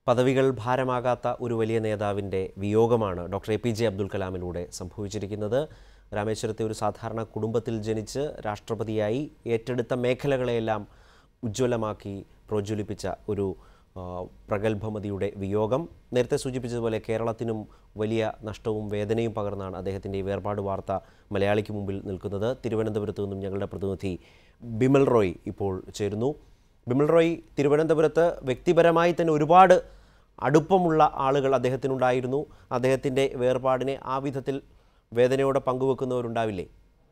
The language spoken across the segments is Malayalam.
പദവികൾ ഭാരമാകാത്ത ഒരു വലിയ നേതാവിൻ്റെ വിയോഗമാണ് doctor A P J Abdul കലാമിലൂടെ സംഭവിച്ചിരിക്കുന്നത് രാമേശ്വരത്തെ ഒരു സാധാരണ കുടുംബത്തിൽ ജനിച്ച് രാഷ്ട്രപതിയായി ഏറ്റെടുത്ത മേഖലകളെയെല്ലാം ഉജ്ജ്വലമാക്കി പ്രോജ്വലിപ്പിച്ച ഒരു ആ, പ്രഗത്ഭമതിയുടെ വിയോഗം നേരത്തെ സൂചിപ്പിച്ചതുപോലെ കേരളത്തിനും വലിയ നഷ്ടവും വേദനയും പകർന്നാണ് അദ്ദേഹത്തിൻ്റെ ഈ വേർപാട് വാർത്ത മലയാളിക്ക് മുമ്പിൽ നിൽക്കുന്നത് തിരുവനന്തപുരത്ത് നിന്നും ഞങ്ങളുടെ പ്രതിനിധി ബിമൽ റോയ് ഇപ്പോൾ ചേരുന്നു ബിമൽ റോയ് തിരുവനന്തപുരത്ത് വ്യക്തിപരമായി തന്നെ ഒരുപാട് അടുപ്പമുള്ള ആളുകൾ അദ്ദേഹത്തിനുണ്ടായിരുന്നു അദ്ദേഹത്തിൻ്റെ വേർപാടിനെ ആ വിധത്തിൽ വേദനയോടെ പങ്കുവെക്കുന്നവരുണ്ടാവില്ലേ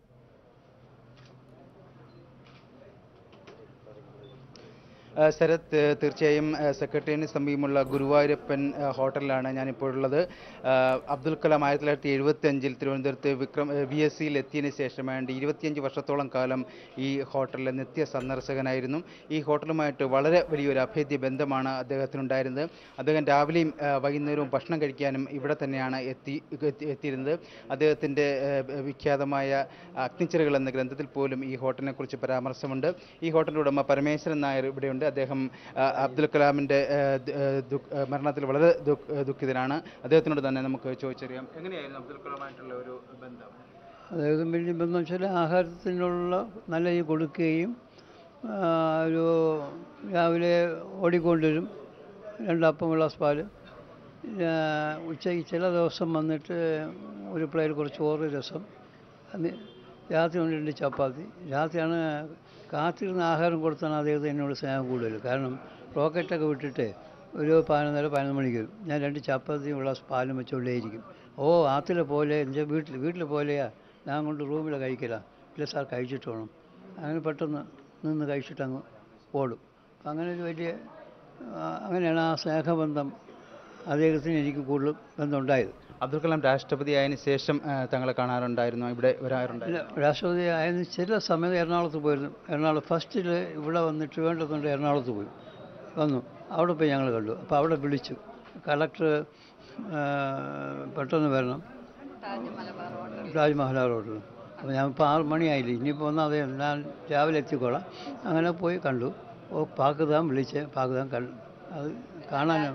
ആ, ശരത് ഏ, തീർച്ചയായും ഏ, സെക്രട്ടേറിയറ്റിന് സമീപമുള്ള ഗുരുവായൂരപ്പൻ ഏ, ഹോട്ടലിലാണ് ഞാനിപ്പോൾ ഉള്ളത് ആ, അബ്ദുൽ കലാം ആയിരത്തി തൊള്ളായിരത്തി എഴുപത്തി അഞ്ചിൽ തിരുവനന്തപുരത്ത് വിക്രം വി എസ് സിയിൽ എത്തിയതിന് ശേഷമായിട്ട് ഇരുപത്തിയഞ്ച് വർഷത്തോളം കാലം ഈ ഹോട്ടലിലെ നിത്യ സന്ദർശകനായിരുന്നു ഈ ഹോട്ടലുമായിട്ട് വളരെ വലിയൊരു അഭേദ്യ ബന്ധമാണ് അദ്ദേഹത്തിനുണ്ടായിരുന്നത് അദ്ദേഹം രാവിലെയും ആ, വൈകുന്നേരവും ഭക്ഷണം കഴിക്കാനും ഇവിടെ തന്നെയാണ് എത്തി എത്തി- എത്തിയിരുന്നത് അദ്ദേഹത്തിൻ്റെ വിഖ്യാതമായ അഗ്നിച്ചിറകൾ എന്ന ഗ്രന്ഥത്തിൽ പോലും ഈ ഹോട്ടലിനെ കുറിച്ച് പരാമർശമുണ്ട് ഈ ഹോട്ടലിൻ്റെ ഉടമ പരമേശ്വരൻ നായർ ഇവിടെയുണ്ട് അദ്ദേഹം ആ, അബ്ദുൽ കലാമിൻ്റെ ആ, ദ- ആ, ദുഃഖ- ആ, മരണത്തിൽ വളരെ ദുഃഖ- ആ, ദുഃഖിതനാണ് അദ്ദേഹത്തിനോട് തന്നെ നമുക്ക് ചോദിച്ചറിയാം എങ്ങനെയായിരുന്നു അബ്ദുൽ കലാമായിട്ടുള്ള ഒരു ബന്ധം അതായത് വലിയ ബന്ധം വെച്ചാൽ ആഹാരത്തിനുള്ള നല്ല രീതി കൊടുക്കുകയും ആ, ഒരു രാവിലെ ഓടിക്കൊണ്ടുവരും രണ്ടപ്പം ഗ്ലാസ് പാല് ആ, ഉച്ചയ്ക്ക് ചില ദിവസം വന്നിട്ട് ഒരു പ്ലേറ്റ് കുറച്ച് ചോറ് രസം അന്ന് രാത്രി കൊണ്ട് രണ്ട് ചപ്പാത്തി രാത്രിയാണ് കാത്തിരുന്ന് ആഹാരം കൊടുത്താണ് അദ്ദേഹത്തിന് എന്നോട് സ്നേഹം കൂടുതൽ കാരണം റോക്കറ്റൊക്കെ വിട്ടിട്ട് ഒരു പതിനൊന്നര പതിനൊന്ന് മണിക്ക് വരും ഞാൻ രണ്ട് ചപ്പാത്തിയും ഉള്ള പാലും വെച്ചുകൊണ്ടേയിരിക്കും ഓ ആത്തിലെ പോലെ എൻ്റെ വീട്ടിൽ വീട്ടിൽ പോലെയാ ഞാൻ കൊണ്ട് റൂമിൽ കഴിക്കില്ല ഇല്ല സാർ കഴിച്ചിട്ട് വേണം അങ്ങനെ പെട്ടെന്ന് നിന്ന് കഴിച്ചിട്ട് അങ്ങ് ഓടും അപ്പം അങ്ങനെ ഒരു വലിയ ആ, അങ്ങനെയാണ് ആ സ്നേഹബന്ധം അദ്ദേഹത്തിന് എനിക്ക് കൂടുതൽ ബന്ധമുണ്ടായത് അബ്ദുൽ കലാം രാഷ്ട്രപതി ആയതിനു ശേഷം ആ, തങ്ങളെ കാണാറുണ്ടായിരുന്നു ഇവിടെ വരാറുണ്ടായിരുന്നു ഇല്ല രാഷ്ട്രപതി ആയതിന് ചില സമയത്ത് എറണാകുളത്ത് പോയിരുന്നു എറണാകുളം ഫസ്റ്റിൽ ഇവിടെ വന്നിട്ട് വേണ്ടതുകൊണ്ട് എറണാകുളത്ത് പോയി വന്നു അവിടെ പോയി ഞങ്ങൾ കണ്ടു അപ്പോൾ അവിടെ വിളിച്ചു കളക്ടർ പെട്ടെന്ന് വരണം താജ്മഹൽ റോഡിൽ അപ്പോൾ ഞാൻ ഇപ്പോൾ ആറ് മണിയായില്ല ഇനിയിപ്പോൾ വന്നാൽ അതെ ഞാൻ രാവിലെ എത്തിക്കോളാം അങ്ങനെ പോയി കണ്ടു ഓ പാക്കുതാൻ വിളിച്ച് പാക്കുതാൻ കണ്ടു അത് കാണാനും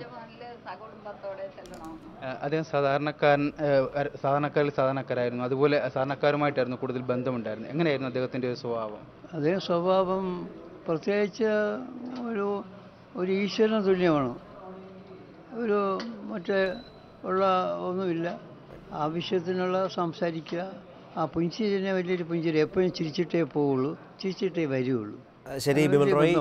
ആ, അദ്ദേഹം സാധാരണക്കാരൻ ആ, അര- സാധാരണക്കാരിൽ സാധാരണക്കാരായിരുന്നു അതുപോലെ സാധാരണക്കാരുമായിട്ടായിരുന്നു കൂടുതൽ ബന്ധമുണ്ടായിരുന്നത് എങ്ങനെയായിരുന്നു അദ്ദേഹത്തിൻ്റെ ഒരു സ്വഭാവം അതേ സ്വഭാവം പ്രത്യേകിച്ച് ഒരു ഒരു ഈശ്വരന് തുല്യമാണ് ഒരു മറ്റേ ഉള്ള ഒന്നുമില്ല ആവശ്യത്തിനുള്ള സംസാരിക്കുക ആ പുഞ്ചിരിനെ വലിയൊരു പുഞ്ചിരി എപ്പോഴും ചിരിച്ചിട്ടേ പോവുള്ളൂ ചിരിച്ചിട്ടേ വരികയുള്ളൂ ശരി ബിമൽ റോയ്